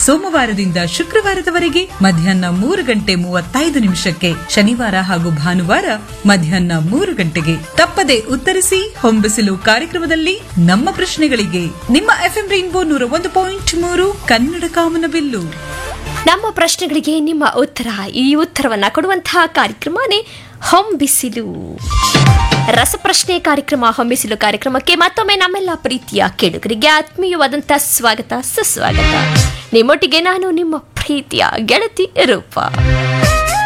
ಸೋಮವಾರದಿಂದ ಶುಕ್ರವಾರದವರೆಗೆ ಮಧ್ಯಾಹ್ನ ಮೂರು ಗಂಟೆ ಮೂವತ್ತೈದು ನಿಮಿಷಕ್ಕೆ ಶನಿವಾರ ಹಾಗೂ ಭಾನುವಾರ ಮಧ್ಯಾಹ್ನ ಮೂರು ಗಂಟೆಗೆ ತಪ್ಪದೆ ಉತ್ತರಿಸಿ ಹೊಂಬಿಸಿಲು ಕಾರ್ಯಕ್ರಮದಲ್ಲಿ ನಮ್ಮ ಪ್ರಶ್ನೆಗಳಿಗೆ ನಿಮ್ಮ ಎಫ್ಎಂ ರೈನ್ಬೋ ನೂರ ಒಂದು ಪಾಯಿಂಟ್ ಮೂರು ಕನ್ನಡ ಕಾಮನಬಿಲ್ಲು ನಮ್ಮ ಪ್ರಶ್ನೆಗಳಿಗೆ ನಿಮ್ಮ ಉತ್ತರ ಈ ಉತ್ತರವನ್ನ ಕೊಡುವಂತಹ ಕಾರ್ಯಕ್ರಮನೇ ಹೊಂಬಿಸಿಲು ರಸಪ್ರಶ್ನೆ ಕಾರ್ಯಕ್ರಮ ಹೊಂಬಿಸಿಲು ಕಾರ್ಯಕ್ರಮಕ್ಕೆ ಮತ್ತೊಮ್ಮೆ ನಮ್ಮೆಲ್ಲ ಪ್ರೀತಿಯ ಕೇಳುಗರಿಗೆ ಆತ್ಮೀಯವಾದಂಥ ಸ್ವಾಗತ ಸುಸ್ವಾಗತ ನಿಮ್ಮೊಟ್ಟಿಗೆ ನಾನು ನಿಮ್ಮ ಪ್ರೀತಿಯ ಗೆಳತಿ ರೂಪ